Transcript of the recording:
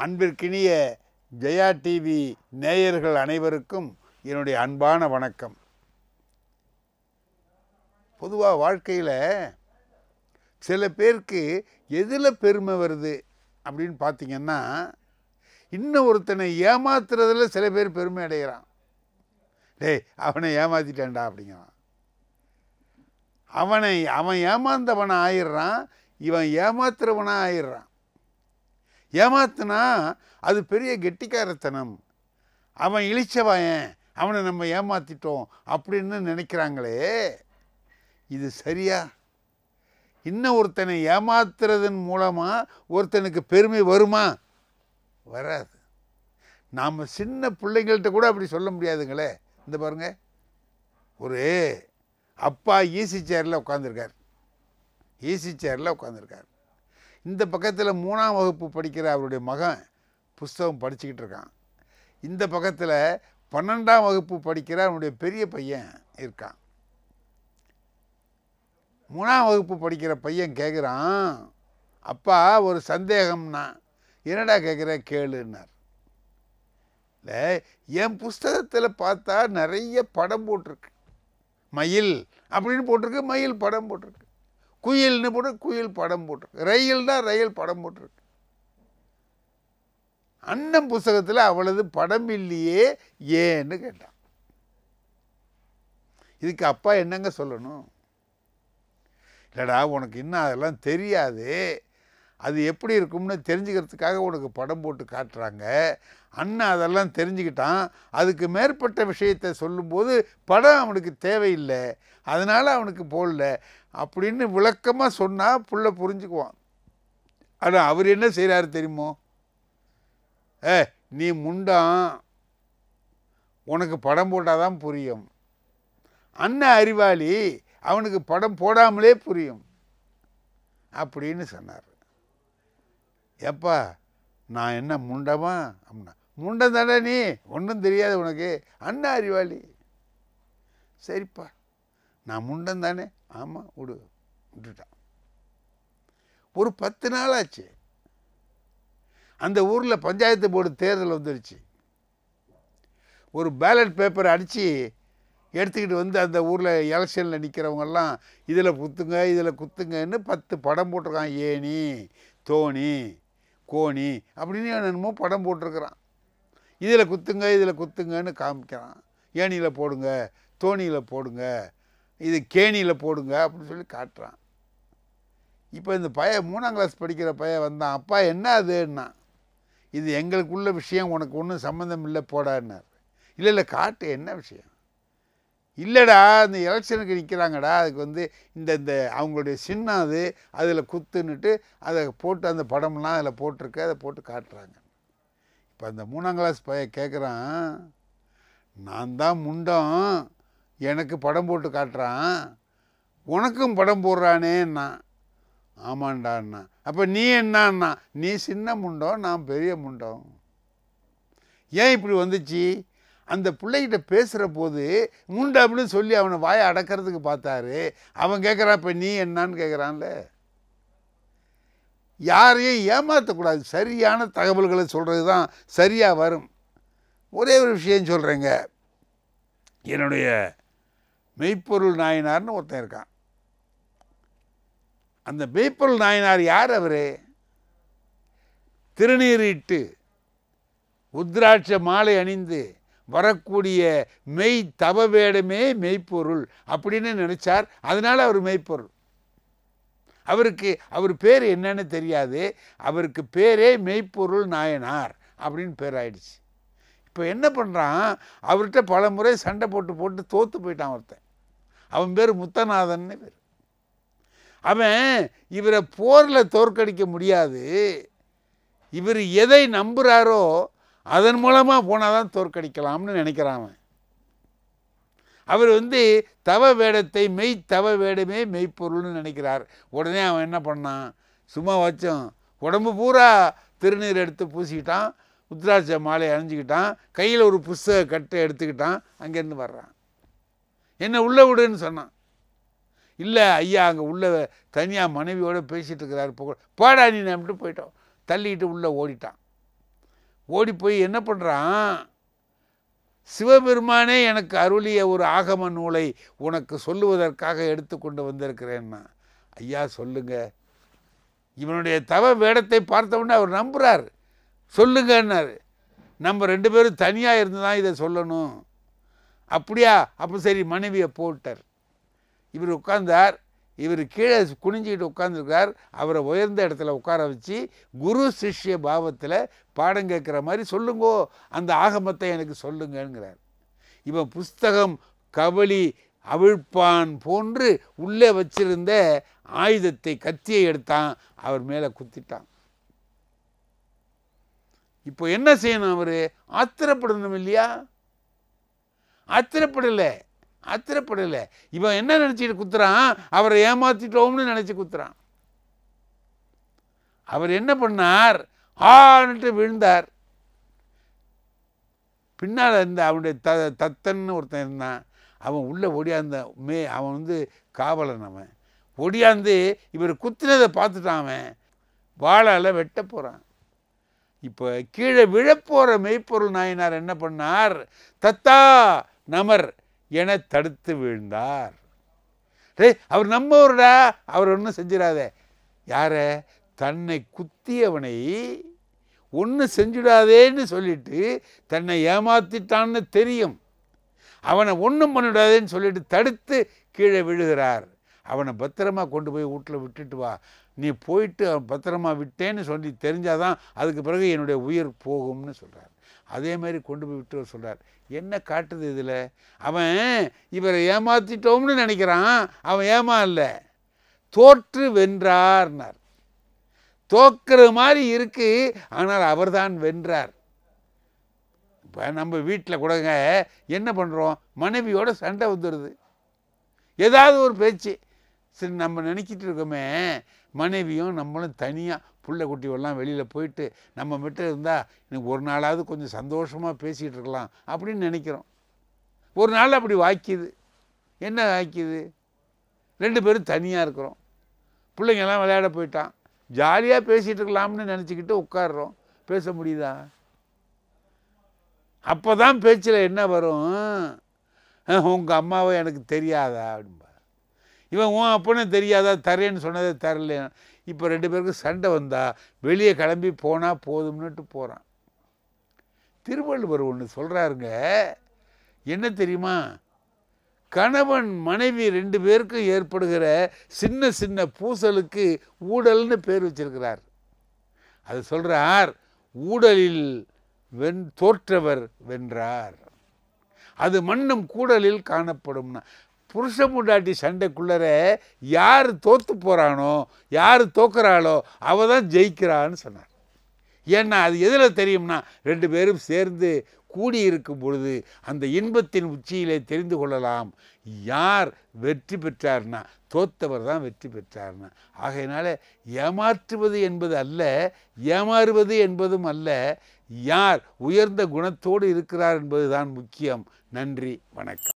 அன்பிற்கினிய ஜெயா டிவி நேயர்கள் அனைவருக்கும் என்னுடைய அன்பான வணக்கம் பொதுவாக வாழ்க்கையில் சில பேருக்கு எதில் பெருமை வருது அப்படின்னு பார்த்தீங்கன்னா இன்னும் ஒருத்தனை ஏமாத்துறதுல சில பேர் பெருமை அடைகிறான் டேய் அவனை ஏமாத்திட்டேன்டா அப்படிங்கிறான் அவனை அவன் ஏமாந்தவனை ஆயிடுறான் இவன் ஏமாத்துறவனா ஆயிடுறான் ஏமாத்துனா அது பெரிய கெட்டிக்காரத்தனம் அவன் இழிச்சவாயன் அவனை நம்ம ஏமாத்திட்டோம் அப்படின்னு நினைக்கிறாங்களே இது சரியா இன்னும் ஒருத்தனை ஏமாத்துறதன் மூலமாக ஒருத்தனுக்கு பெருமை வருமா வராது நாம் சின்ன பிள்ளைங்கள்ட்ட கூட அப்படி சொல்ல முடியாதுங்களே இந்த பாருங்க ஒரு அப்பா ஈசி சேரில் உட்காந்துருக்கார் ஈசி சேரில் உட்காந்துருக்கார் இந்த பக்கத்தில் மூணாம் வகுப்பு படிக்கிற அவருடைய மகன் புஸ்தகம் படிச்சுக்கிட்டு இருக்கான் இந்த பக்கத்தில் பன்னெண்டாம் வகுப்பு படிக்கிற அவனுடைய பெரிய பையன் இருக்கான் மூணாம் வகுப்பு படிக்கிற பையன் கேட்குறான் அப்பா ஒரு சந்தேகம்னா என்னடா கேட்குற கேளுன்னார் இல்லை என் புஸ்தகத்தில் பார்த்தா நிறைய படம் போட்டிருக்கு மயில் அப்படின்னு போட்டிருக்கு மயில் படம் போட்டிருக்கு குயில்னு போட்டு குயில் படம் போட்டிருக்கு ரயில்னா ரயில் படம் போட்டிருக்கு அண்ணன் புஸ்தகத்தில் அவளது படம் இல்லையே ஏன்னு கேட்டான் இதுக்கு அப்பா என்னங்க சொல்லணும் இல்லைடா உனக்கு இன்னும் அதெல்லாம் தெரியாது அது எப்படி இருக்கும்னு தெரிஞ்சுக்கிறதுக்காக உனக்கு படம் போட்டு காட்டுறாங்க அண்ணன் அதெல்லாம் தெரிஞ்சுக்கிட்டான் அதுக்கு மேற்பட்ட விஷயத்தை சொல்லும்போது படம் அவனுக்கு தேவையில்லை அதனால் அவனுக்கு போடல அப்படின்னு விளக்கமாக சொன்னால் புள்ள புரிஞ்சுக்குவான் ஆனால் அவர் என்ன செய்கிறாரு தெரியுமோ ஏ நீ முண்டான் உனக்கு படம் போட்டால் தான் புரியும் அண்ணன் அறிவாளி அவனுக்கு படம் போடாமலே புரியும் அப்படின்னு சொன்னார் எப்பா நான் என்ன முண்டமா அப்படின்னா முண்டம் தானே நீ ஒன்றும் தெரியாது உனக்கு அண்ணா அறிவாளி சரிப்பா நான் முண்டம் தானே ஆமாம் விடு விட்டுட்டான் ஒரு பத்து நாள் ஆச்சு அந்த ஊரில் பஞ்சாயத்து போர்டு தேர்தல் வந்துருச்சு ஒரு பேலட் பேப்பர் அடித்து எடுத்துக்கிட்டு வந்து அந்த ஊரில் எலெக்ஷனில் நிற்கிறவங்கெல்லாம் இதில் குத்துங்க இதில் குத்துங்கன்னு பத்து படம் போட்டிருக்கான் ஏணி தோணி கோணி அப்படின்னு என்னமோ படம் போட்டிருக்கிறான் இதில் குத்துங்க இதில் குத்துங்கன்னு காமிக்கிறான் ஏணியில் போடுங்க தோணியில் போடுங்க இது கேணியில் போடுங்க அப்படின்னு சொல்லி காட்டுறான் இப்போ இந்த பையன் மூணாம் கிளாஸ் படிக்கிற பையன் வந்தான் அப்பா என்ன அதுன்னா இது எங்களுக்குள்ள விஷயம் உனக்கு ஒன்றும் சம்மந்தம் இல்லை போடான்னார் இல்லை இல்லை காட்டு என்ன விஷயம் இல்லைடா அந்த எலெக்ஷனுக்கு நிற்கிறாங்கடா அதுக்கு வந்து இந்த இந்த அவங்களுடைய சின்னம் அது அதில் குத்துன்னுட்டு அதை போட்டு அந்த படம்லாம் அதில் போட்டிருக்கு அதை போட்டு காட்டுறாங்க இப்போ அந்த மூணாம் கிளாஸ் பையன் கேட்குறான் நான் தான் முண்டம் எனக்கு படம் போட்டு காட்டுறான் உனக்கும் படம் போடுறானேன்னா ஆமாண்டான்னா அப்போ நீ என்னன்னா நீ சின்ன முண்டம் நான் பெரிய முண்டம் ஏன் இப்படி வந்துச்சு அந்த பிள்ளைகிட்ட பேசுகிற போது முண்டை அப்படின்னு சொல்லி அவனை வாயை அடக்கிறதுக்கு பார்த்தாரு அவன் கேட்குறான் இப்போ நீ என்னான்னு கேட்குறான்ல யாரையும் ஏமாற்றக்கூடாது சரியான தகவல்களை சொல்கிறது தான் சரியாக வரும் ஒரே ஒரு விஷயம் சொல்கிறேங்க என்னுடைய மெய்ப்பொருள் நாயனார்னு ஒருத்தன் இருக்கான் அந்த மெய்ப்பொருள் நாயனார் யார் அவர் திருநீரிட்டு உத்ராட்ச மாலை அணிந்து வரக்கூடிய மெய் தவ வேடமே மெய்ப்பொருள் அப்படின்னு நினைச்சார் அதனால அவர் மெய்ப்பொருள் அவருக்கு அவர் பேர் என்னன்னு தெரியாது அவருக்கு பேரே மெய்ப்பொருள் நாயனார் அப்படின்னு பேர் ஆயிடுச்சு இப்போ என்ன பண்ணுறான் அவர்கிட்ட பல முறை சண்டை போட்டு போட்டு தோத்து போயிட்டான் ஒருத்தன் அவன் பேர் முத்தநாதன்னு பேர் அவன் இவரை போரில் தோற்கடிக்க முடியாது இவர் எதை நம்புகிறாரோ அதன் மூலமாக போனால் தான் தோற்கடிக்கலாம்னு நினைக்கிறான் அவன் அவர் வந்து தவ வேடத்தை மெய் தவ வேடமே மெய்ப்பொருள்னு நினைக்கிறார் உடனே அவன் என்ன பண்ணான் சும்மா வச்சோம் உடம்பு பூரா திருநீர் எடுத்து பூசிக்கிட்டான் உத்ராட்ச மாலை அணிஞ்சிக்கிட்டான் கையில் ஒரு புஸ்தக கட்டை எடுத்துக்கிட்டான் அங்கேருந்து வர்றான் என்ன உள்ளே விடுன்னு சொன்னான் இல்லை ஐயா அங்கே உள்ள தனியாக மனைவியோடு பேசிகிட்டு இருக்கிறாரு போ போடா நீ நம்பிட்டு போயிட்டோம் தள்ளிட்டு உள்ளே ஓடிட்டான் ஓடி போய் என்ன பண்ணுறான் சிவபெருமானே எனக்கு அருளிய ஒரு ஆகம நூலை உனக்கு சொல்லுவதற்காக எடுத்துக்கொண்டு வந்திருக்கிறேன்னா ஐயா சொல்லுங்க இவனுடைய தவ வேடத்தை பார்த்தவுடனே அவர் நம்புறார் சொல்லுங்கன்னாரு நம்ம ரெண்டு பேரும் தனியாக இருந்து தான் இதை சொல்லணும் அப்படியா அப்போ சரி மனைவியை போட்டார் இவர் உட்கார்ந்தார் இவர் கீழே குனிஞ்சிக்கிட்டு உட்காந்துருக்கார் அவரை உயர்ந்த இடத்துல உட்கார வச்சு குரு சிஷ்ய பாவத்தில் பாடம் கேட்குற மாதிரி சொல்லுங்கோ அந்த ஆகமத்தை எனக்கு சொல்லுங்கங்கிறார் இவன் புஸ்தகம் கபலி அவிழ்ப்பான் போன்று உள்ளே வச்சிருந்த ஆயுதத்தை கத்தியை எடுத்தான் அவர் மேலே குத்திட்டான் இப்போ என்ன செய்யணும் அவர் ஆத்திரப்படணும் இல்லையா ஆத்திரப்படலை ஆத்திரப்படலை இவன் என்ன நினச்சிட்டு குத்துறான் அவரை ஏமாத்திட்டோம்னு நினச்சி குத்துறான் அவர் என்ன பண்ணார் ஆன்ட்டு விழுந்தார் பின்னால் இருந்த அவனுடைய த தத்தன்னு ஒருத்தன் இருந்தான் அவன் உள்ளே ஒடியாந்த மே அவன் வந்து காவலன் அவன் ஒடியாந்து இவர் குத்தினதை பார்த்துட்டான் அவன் வாழால் வெட்ட போகிறான் இப்போ கீழே விழப்போகிற மெய்ப்பொருள் நாயனார் என்ன பண்ணார் தத்தா நமர் என தடுத்து வீழ்ந்தார் டேய் அவர் நம்மவருடா அவர் ஒன்றும் செஞ்சிடாத யார தன்னை குத்தியவனை ஒன்றும் செஞ்சிடாதேன்னு சொல்லிட்டு தன்னை ஏமாத்திட்டான்னு தெரியும் அவனை ஒன்றும் பண்ணிடாதேன்னு சொல்லிட்டு தடுத்து கீழே விழுகிறார் அவனை பத்திரமா கொண்டு போய் வீட்டில் விட்டுட்டு வா நீ போயிட்டு அவன் பத்திரமா விட்டேன்னு சொல்லி தெரிஞ்சாதான் அதுக்கு பிறகு என்னுடைய உயிர் போகும்னு சொல்கிறார் அதே மாதிரி கொண்டு போய் விட்டு சொல்கிறார் என்ன காட்டுது இதில் அவன் இவரை ஏமாத்திட்டோம்னு நினைக்கிறான் அவன் ஏமா இல்லை தோற்று வென்றார்னார் தோக்கிற மாதிரி இருக்கு ஆனால் அவர்தான் வென்றார் இப்போ நம்ம வீட்டில் கூடங்க என்ன பண்ணுறோம் மனைவியோட சண்டை வந்துடுது ஏதாவது ஒரு பேச்சு சரி நம்ம நினைக்கிட்டு இருக்கோமே மனைவியும் நம்மளும் தனியாக புள்ள குட்டிவெல்லாம் வெளியில் போயிட்டு நம்ம மட்டும் இருந்தால் எனக்கு ஒரு நாளாவது கொஞ்சம் சந்தோஷமாக பேசிகிட்டு இருக்கலாம் அப்படின்னு நினைக்கிறோம் ஒரு நாள் அப்படி வாய்க்குது என்ன வாய்க்குது ரெண்டு பேரும் தனியாக இருக்கிறோம் பிள்ளைங்கெல்லாம் விளையாட போயிட்டான் ஜாலியாக பேசிகிட்டு இருக்கலாம்னு நினச்சிக்கிட்டு உட்காடுறோம் பேச முடியுதா அப்போ தான் பேச்சில் என்ன வரும் உங்கள் அம்மாவை எனக்கு தெரியாதா அப்படின்பா இவன் உன் அப்பனே தெரியாதா தரேன்னு சொன்னதே தரல இப்போ ரெண்டு பேருக்கும் சண்டை வந்தா வெளியே கிளம்பி போனால் போதும்னுட்டு போகிறான் திருவள்ளுவர் ஒன்று சொல்கிறாருங்க என்ன தெரியுமா கணவன் மனைவி ரெண்டு பேருக்கும் ஏற்படுகிற சின்ன சின்ன பூசலுக்கு ஊடல்னு பேர் வச்சிருக்கிறார் அது சொல்கிறார் ஊடலில் வென் தோற்றவர் வென்றார் அது மண்ணும் கூடலில் காணப்படும்னா புருஷ முண்டாட்டி சண்டைக்குள்ளர யார் தோத்து போகிறானோ யார் தோக்குறாளோ அவ தான் ஜெயிக்கிறான்னு சொன்னார் ஏன்னா அது எதில் தெரியும்னா ரெண்டு பேரும் சேர்ந்து கூடி இருக்கும் பொழுது அந்த இன்பத்தின் உச்சியிலே தெரிந்து கொள்ளலாம் யார் வெற்றி பெற்றார்னா தோத்தவர் தான் வெற்றி பெற்றார்னா ஆகையினால ஏமாற்றுவது என்பது அல்ல ஏமாறுவது என்பதும் அல்ல யார் உயர்ந்த குணத்தோடு இருக்கிறார் என்பதுதான் முக்கியம் நன்றி வணக்கம்